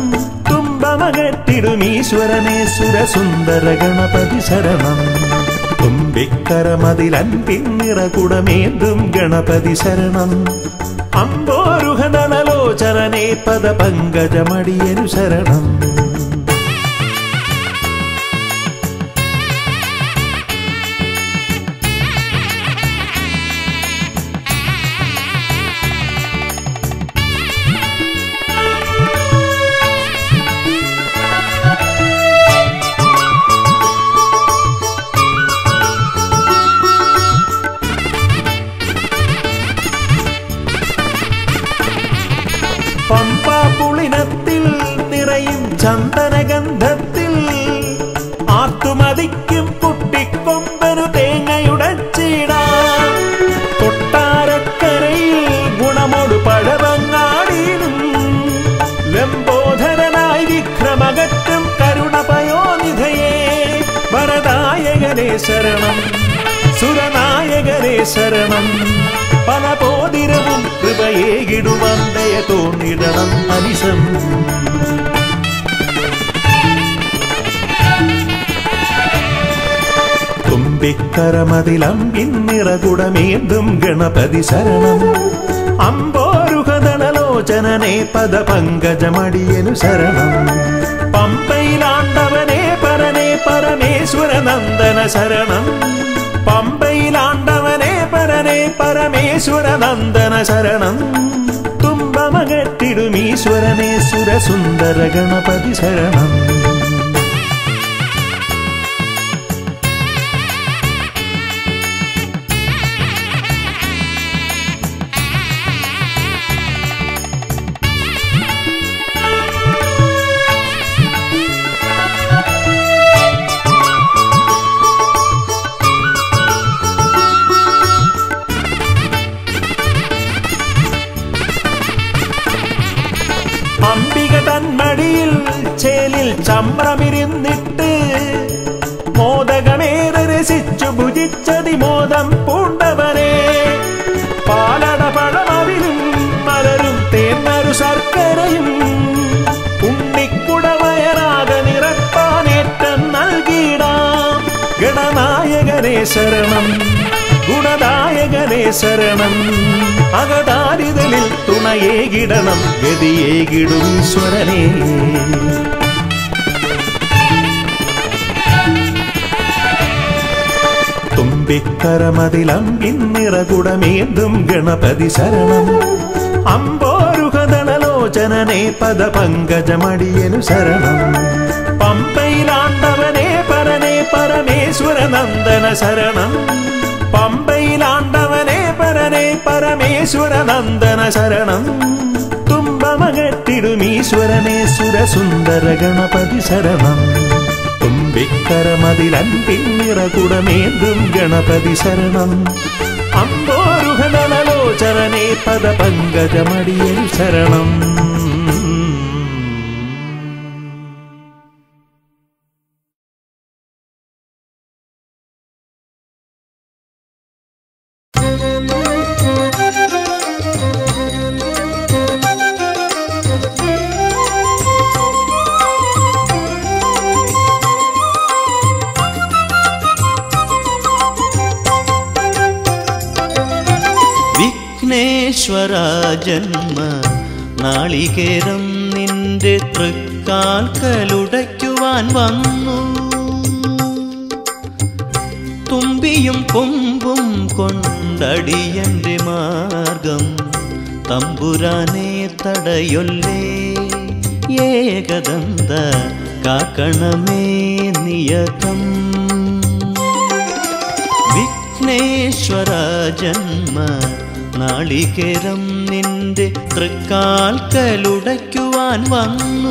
തുമ്പമകട്ടിടുമീശ്വരനെ സുരസുന്ദര ഗണപതി ശരണം തുമ്പിക്കരമതിലൻ പിന്നിറകുടമേന്തും ഗണപതി ശരണം അമ്പോരുഹദളലോചരനെ പദ പങ്കജമടിയനു ശരണം പമ്പാപുളിനത്തിൽ നിറയും ചന്ദനഗന്ധത്തിൽ ആർത്തുമതിക്കും കുട്ടിക്കൊമ്പനു തേങ്ങയുടച്ചിടാം കൊട്ടാരക്കരയിൽ ഗുണമോട് പഴവങ്ങാടിയിലും ലംബോധരനായി വിക്രമകറ്റും കരുണപയോനിധയെ വരദായകനെ ശരണം സുരനായകനെ ശരണം പല പോതിരവും കൃപയേകിടുവാൻ ദയ തോന്നിടണം അനിശം തുമ്പിക്കരമതിലം പിന്നിറകുടമേന്തും ഗണപതി ശരണം അമ്പോരുഹദളലോചനനെ പദ പങ്കജമടിയനു ശരണം പമ്പയിലാണ്ടവനെ പരനെ പരമേശ്വര നന്ദന ശരണം പമ്പയിലാണ്ടവനെ പരനെ പരമേശ്വര നന്ദന ശരണം തുമ്പമകട്ടിടുമീശ്വരനെ സുരസുന്ദര ഗണപതി ശരണം അംബിക തന്മടിയിൽ ചേലിൽ ചമ്രമിരുന്നിട്ട് മോദകമേറെ രസിച്ചു ഭുജിച്ചതി മോദം പൂണ്ടവനെ പാലട പഴമവിലും മലരും തേന്നരു ശർക്കരയും ഉണ്ണിക്കുടവയറാക നിറപ്പാനേറ്റം നൽകിയിടാം ഗണനായകനെ ശരണം ഗുണദായകനെ ശരണം അകതാരിതലിൽ തുണയേകിടണം ഗതിയേകിടും ഈശ്വരനേ തുമ്പിക്കരമതിലമ്പിന്നിറകുടമേന്തും ഗണപതി ശരണം അമ്പോരുഹദളലോചനനെ പദ പങ്കജമടിയനു ശരണം പമ്പയിലാണ്ടവനെ പരനെ പരമേശ്വര നന്ദന ശരണം പമ്പയിലാണ്ടവനെ പരനെ പരമേശ്വര നന്ദന ശരണം തുമ്പമകത്തിടുമീശ്വരനെ സുരസുന്ദര ഗണപതി ശരണം തുമ്പിക്കരമതിലൻപിന്നിറകുടമേന്തും ഗണപതി ശരണം അമ്പോരുഹദളലോചരനെ പദ പങ്കജമടിയൻ ശരണം വിഘ്നേശ്വര ജന്മ നാളികേരം നിന്റെ തൃക്കാൽക്കലുടയ്ക്കുവാൻ വന്നു തുമ്പിയും കൊമ്പും കൊണ്ടടിയന്റെ മാർഗം തമ്പുരാനെ തടയൊല്ലേ ഏകദന്ത കാക്കണമേ നിയതം വിഘ്നേശ്വര ജന്മ നാളികേരം നിന്റെ തൃക്കാൽക്കലുടയ്ക്കുവാൻ വന്നു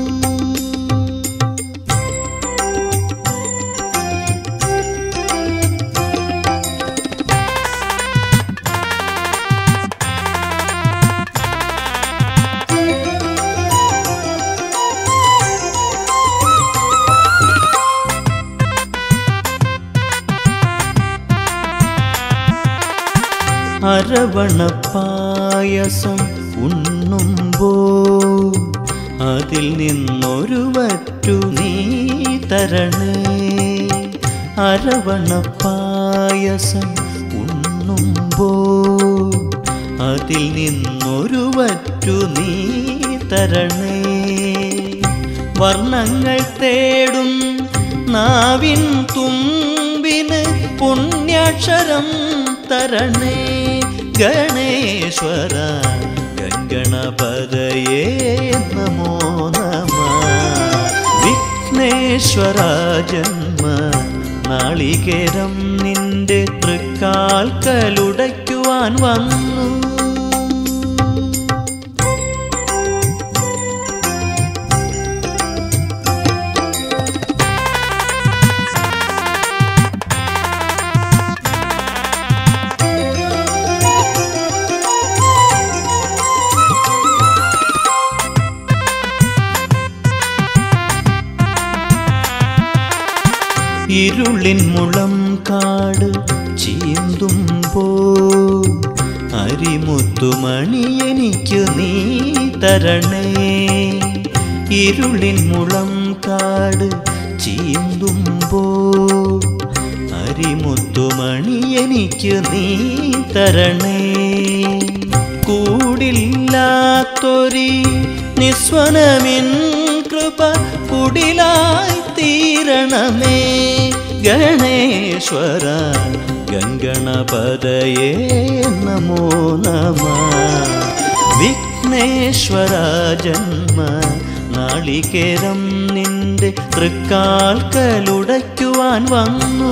അരവണപ്പായസം ഉണ്ണുമ്പോ അതിൽ നിന്നൊരു വറ്റു നീ തരണേ അരവണപ്പായസം ഉണ്ണുമ്പോ അതിൽ നിന്നൊരു വറ്റു നീ തരണേ വർണ്ണങ്ങൾ തേടും നാവിൻ തുമ്പിന് പുണ്യാക്ഷരം തരണേ ഗണേശ്വര ഗംഗണപതയേ നമോ നമ വിഘ്നേശ്വര ജന്മ നാളികേരം നിന്റെ തൃക്കാൽക്കലുടയ്ക്കുവാൻ വന്നു ഇരുളിൻ മുളം കാട് ചീന്തുമ്പോ അരിമുത്തുമണി എനിക്ക് നീ തരണേ ഇരുളിൻ മുളം കാട് ചീന്തുമ്പോ അരിമുത്തുമണി എനിക്ക് നീ തരണേ കൂടില്ലാത്തൊരി നിസ്വനമിൻ കൃപ കുടിലായി തീരണമേ ഗണേശ്വര ഗംഗണപതയേ നമോ നമ വിഘ്നേശ്വര ജന്മ നാളികേരം നിന്റെ തൃക്കാൽക്കലുടയ്ക്കുവാൻ വന്നു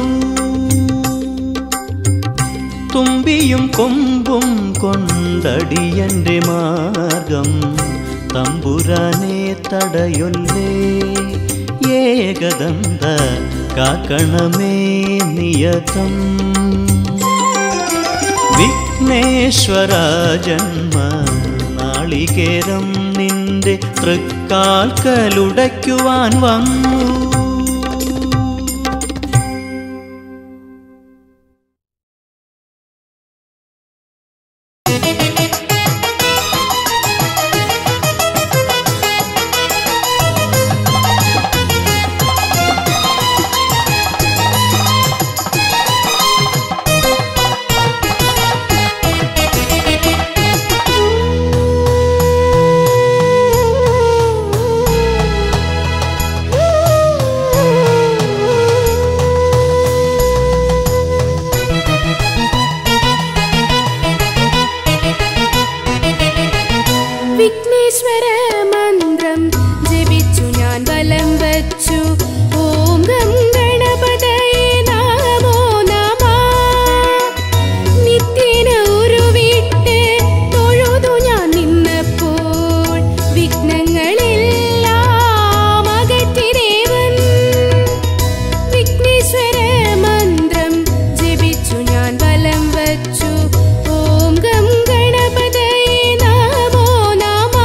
തുമ്പിയും കൊമ്പും കൊണ്ടടിയന്റെ മാർഗം തമ്പുരാനെ തടയൊല്ലേ ഏകദന്ത കാക്കണമേ നിയതം വിഘ്നേശ്വര ജന്മ നാളികേരം നിന്റെ തൃക്കാൽക്കലുടയ്ക്കുവാൻ വന്നു ും വിഘ്നേശ്വര മന്ത്രം ജപിച്ചു ഞാൻ വലം വച്ചു ഓം ഗം ഗണപതയേ നമോ നമഃ നിത്യേന ഉരുവിട്ട് തൊഴുതു ഞാൻ നിന്നപ്പോൾ വിഘ്നങ്ങളെല്ലാം അകറ്റി ദേവൻ വിഘ്നേശ്വര മന്ത്രം ജപിച്ചു ഞാൻ വലം വച്ചു ഓം ഗം ഗണപതയേ നമോ നമഃ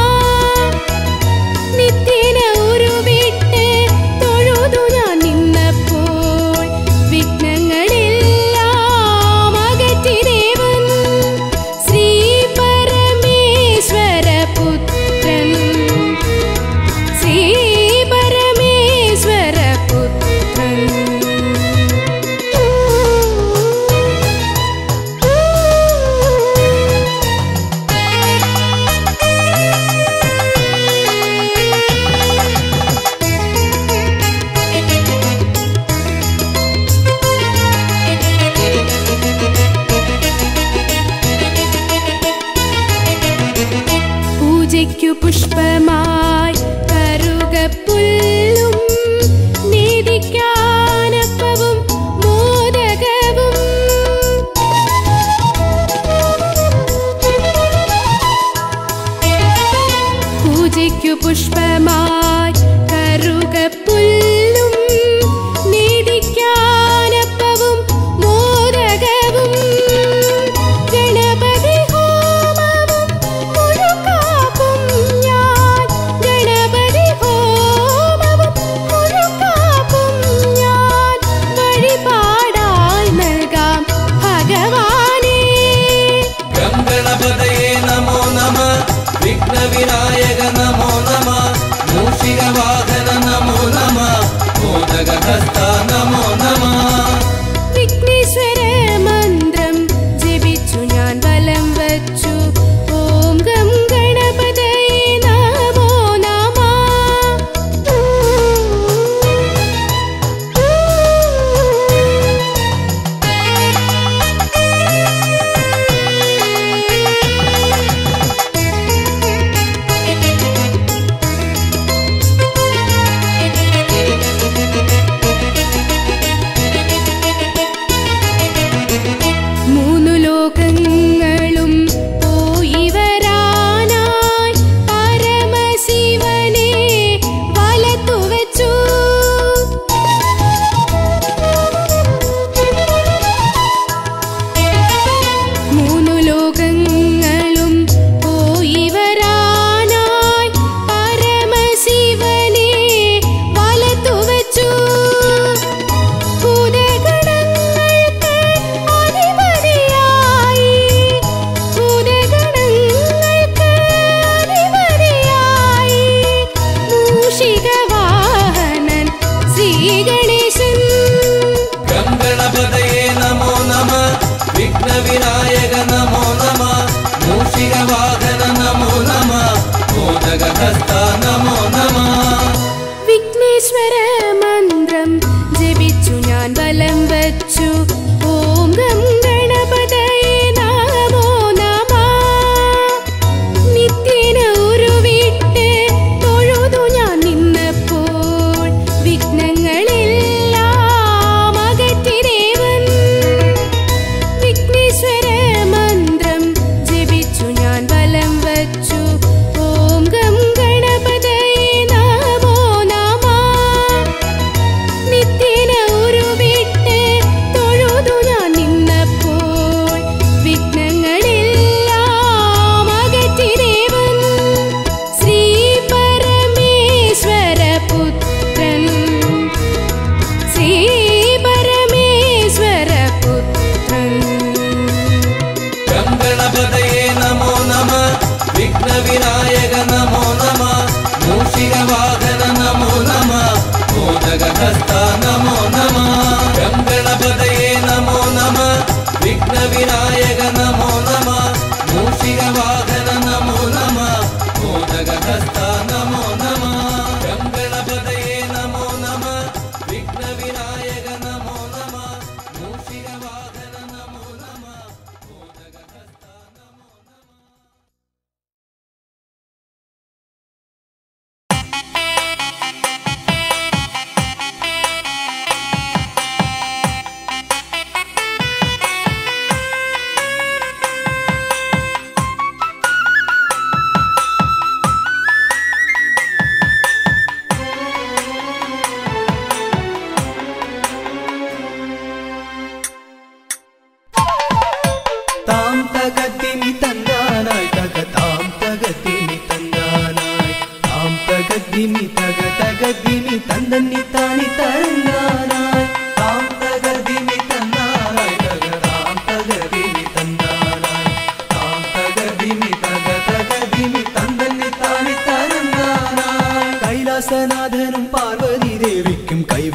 നിത്യേന ഉരുവിട്ട് തൊഴുതു ഞാൻ നിന്നപ്പോൾ വിഘ്നങ്ങളെല്ലാം അകറ്റി ദേവൻ ശ്രീ പരമേശ്വര പുത്രൻ ശ്രീ പരമേശ്വര പുത്രൻ പൂജയ്ക്കു പുഷ്പമായി കറുകപ്പുല്ലും നീതിക്കാനപ്പവും മോദകവും പൂജയ്ക്കു പുഷ്പമായി കറുകപ്പുല്ലും നീതിക്കാനപ്പവും മോദകവും ഗണപതി ഹോമവും മുഴുക്കാപ്പും ഞാൻ ഗണപതി ഹോമവും മുഴുക്കാപ്പും ഞാൻ വഴിപാടായി നൽകാം ഭഗവാനേ ഗംഗണപതയേ നമോ നമ വിഘ്നവിനായക നമോ നമ മൂഷികവാഹന നമോ നമ മോദകഹസ്ത നമോ നമ വിഘ്നേശ്വര മന്ത്രം ജപിച്ചു ഞാൻ വലം വച്ചു ഓം ഗം ഗണപതയേ നമോ മൂന്നു ലോകങ്ങളും പോയി വരാനായി പരമശിവനെ വലത്തു വച്ചു മൂന്നു ലോകങ്ങളും പോയി വരാനായി പരമശിവനെ വലത്തു വച്ചു ഭൂതഗണങ്ങൾക്ക് അധിപതിയായി ഭൂതഗണങ്ങൾക്ക് അധിപതിയായി മൂഷികവാഹനൻ ശ്രീഗണേശൻ ഗംഗണപതയേ നമോ നമ വിഘ്നവിനായക നമോ നമ മൂഷികവാഹന നമോ നമ മോദകഹസ്ത നമോ നമ വിഘ്നേശ്വര മന്ത്രം ജപിച്ചു ഞാൻ വലം വച്ചു ഓം ഗം ഗണപതയേ നമോ നമഃ നിത്യേന ഉരുവിട്ട് തൊഴുതു ഞാൻ നിന്നപ്പോൾ വിഘ്നങ്ങളെല്ലാം അകറ്റി ദേവൻ വിഘ്നേശ്വര മന്ത്രം ജപിച്ചു ഞാൻ വലം വച്ചു ഓം ഗം ഗണപതയേ നമോ നമഃ നിത്യേന ഉരുവിട്ട് തൊഴുതു ഞാൻ നിന്നപ്പോൾ വിഘ്നങ്ങളെല്ലാം അകറ്റി ദേവൻ ശ്രീ പരമേശ്വര പുത്രൻ ശ്രീ പരമേശ്വര പുത്രൻ ഗംഗണപതയേ നമോ നമ വിഘ്നവിനായക നമോ നമ മൂഷികവാഹന നമോ നമ മോദകഹസ്ത നമോ നമ ഗംഗണപതയേ നമോ നമ വിഘ്നവിനായക നമോ നമ മൂഷികവാഹന നമോ നമ മോദകഹസ്ത നമോ നമ ഗംഗണപതയേ നമോ നമ വിഘ്നവിനായക നമോ നമ മൂഷികവാഹന നമോ നമ മോദകഹസ്ത നമോ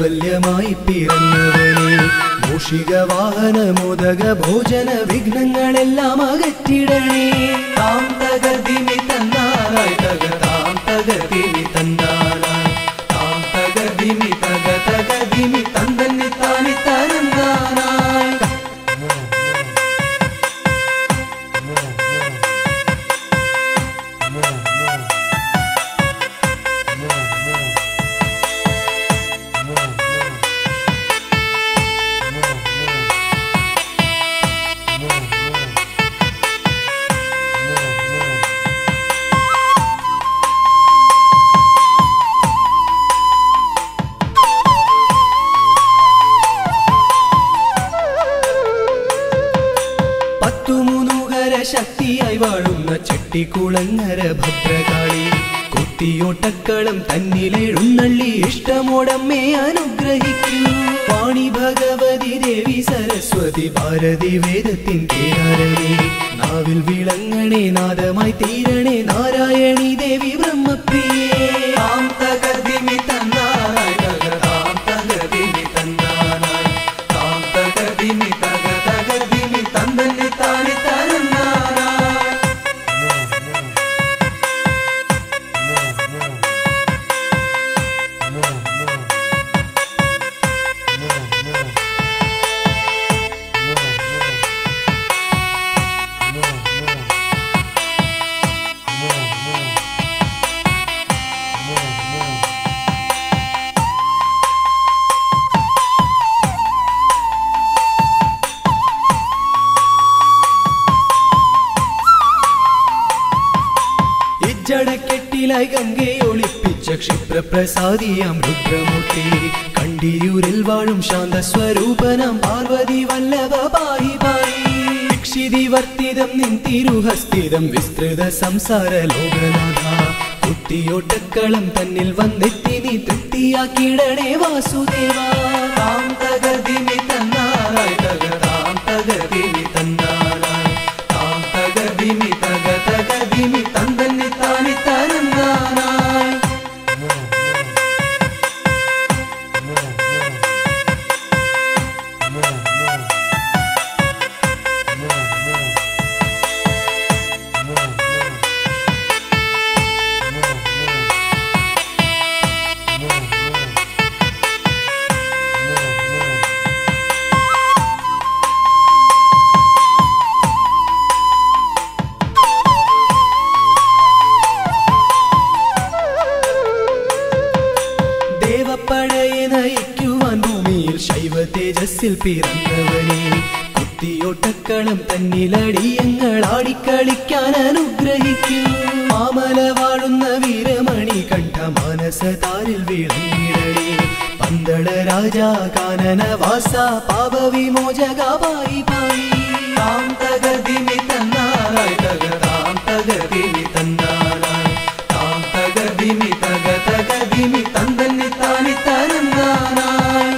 കൈവല്യമായി പിറന്നവനെ മൂഷിക വാഹന മോദക ഭോജന വിഘ്നങ്ങളെല്ലാം അകറ്റിടണേ താം തകർദിമി തന്നാലായി തക താം തകർദിമി തന്നാലായി താം തകർദിമി തക തകർദിമി തന്തന്നി താനി തരന്നാനായി പത്തുമൂന്നുകര ശക്തിയായി വാഴുന്ന ചെട്ടിക്കുളങ്ങര ഭദ്രകാളി കുത്തിയോട്ടക്കളം തന്നിലെഴുന്നള്ളി ഇഷ്ടമോടമ്മേ അനുഗ്രഹിക്കൂ വാണി ഭഗവതി ദേവി സരസ്വതി ഭാരതി വേദത്തിൻ കേരളമേ നാവിൽ വിളങ്ങണേ നാദമായി തീരണേ നാരായണി ദേവി ബ്രഹ്മപ്രിയേ താം തകർദിമി തന്നാനായി തക താം തകർദിമി തന്നാനായി താം തകർദിമി തക തകർദിമി തന്തന്നി താനി തരന്നാനായി ഇജ്ജടക്കെട്ടിലായി ഗംഗയെ ഒളിപ്പിച്ച ക്ഷിപ്രപ്രസാദിയാം രുദ്രമൂർത്തി കണ്ടിയൂരിൽ വാഴും ശാന്ത സ്വരൂപനാം പാർവതി വല്ലഭ പായി പായി ദീക്ഷിതി വർത്തിതം നിൻ തിരുഹസ്തിതം വിസ്തൃത സംസാര ലോകനാഥ കുത്തിയോട്ടക്കളം തന്നിൽ വന്നെത്തി നീ തൃപ്തിയാക്കിയിടണേ വാസുദേവ താം തകർദിനി തന്നാലായി തക താം തകർദിനി തന്നാലായി താം തകർദിനി തക തകർദിനി തന്തന്നി താനി തരന്നാനായി ദേവപ്പടയെ നയിക്കുവാൻ ഭൂമിയിൽ ശൈവ തേജസ്സിൽ പിറന്നവനെ കുത്തിയോട്ടക്കളം തന്നിലടിയങ്ങൾ ആടിക്കളിക്കാൻ അനുഗ്രഹിക്കൂ മാമല വാഴുന്ന വീരമണി കണ്ഠ മാനസതാരിൽ വിളങ്ങിടണേ പന്തള രാജാ കാനന വാസ പാപവിമോചക പായി പായി താം തകർദിനി തന്നാലായി തക താം തകർദിനി തന്നാലായി താം തകർദിനി തക തകർദിനി തന്തന്നി താനി തരന്നാനായി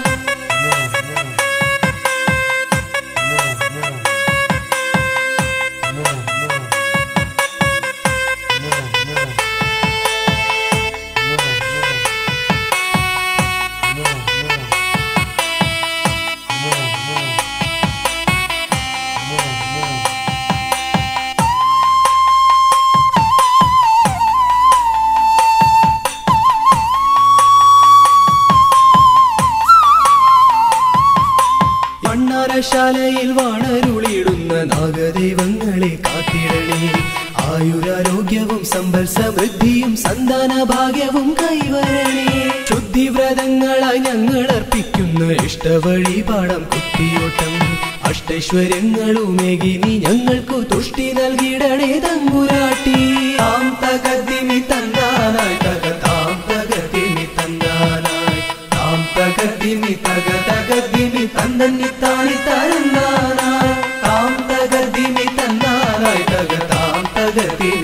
മണ്ണാരശാലയിൽ വാണരുളിയിടുന്ന നാഗദൈവങ്ങളെ കാത്തിടണേ ആയുരാരോഗ്യവും സമ്പൽ സമൃദ്ധിയും സന്താന ഭാഗ്യവും കൈവരണേ ശുദ്ധിവ്രതങ്ങളായി ഞങ്ങൾ അർപ്പിക്കുന്ന ഇഷ്ടവഴിപാടം കുത്തിയോട്ടം അഷ്ടൈശ്വര്യങ്ങളുമേകി നീ ഞങ്ങൾക്കു തുഷ്ടി നൽകിടണേ തമ്പുരാട്ടി താം തകർദിനി തന്നാനായി തക താം തകർദിനി തന്നാനായി താം തകർദിനി തക തകർദിനി തന്നന്നി താണി തരന്നാനായി താം തകർദിനി തന്നാനായി തക താം തകർദിനി